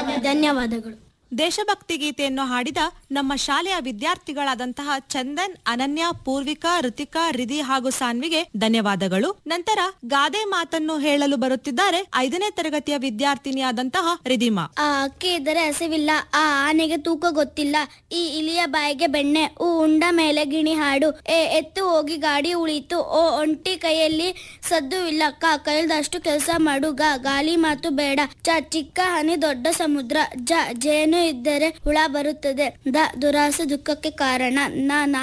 ಧನ್ಯವಾದಗಳು ದೇಶಭಕ್ತಿ ಗೀತೆಯನ್ನು ಹಾಡಿದ ನಮ್ಮ ಶಾಲೆಯ ವಿದ್ಯಾರ್ಥಿಗಳಾದಂತಹ ಚಂದನ್ ಅನನ್ಯ ಪೂರ್ವಿಕಾ ಋತಿಕಾ ರಿಧಿ ಹಾಗೂ ಸಾನ್ವಿಗೆ ಧನ್ಯವಾದಗಳು ನಂತರ ಗಾದೆ ಮಾತನ್ನು ಹೇಳಲು ಬರುತ್ತಿದ್ದಾರೆ ಐದನೇ ತರಗತಿಯ ವಿದ್ಯಾರ್ಥಿನಿಯಾದಂತಹ ರಿಧಿಮಾ ಆ ಅಕ್ಕಿ ಇದ್ದರೆ ಹಸಿವಿಲ್ಲ ಆ ಆನೆಗೆ ತೂಕ ಗೊತ್ತಿಲ್ಲ ಈ ಇಲಿಯ ಬಾಯಿಗೆ ಬೆಣ್ಣೆ ಹೂ ಉಂಡ ಮೇಲೆ ಗಿಣಿ ಹಾಡು ಎ ಎತ್ತು ಹೋಗಿ ಗಾಡಿ ಉಳಿತು ಓ ಒಂಟಿ ಕೈಯಲ್ಲಿ ಸದ್ದು ಇಲ್ಲ ಕ ಕೈಲ್ದಷ್ಟು ಕೆಲಸ ಮಾಡು ಗ ಗಾಲಿ ಮಾತು ಬೇಡ ಚ ಚಿಕ್ಕ ಹನಿ ದೊಡ್ಡ ಸಮುದ್ರ ಜ ಜೇನು ಇದ್ದರೆ ಹುಳ ಬರುತ್ತದೆ ದ ದುರಾಸೆ ದುಃಖಕ್ಕೆ ಕಾರಣ ನ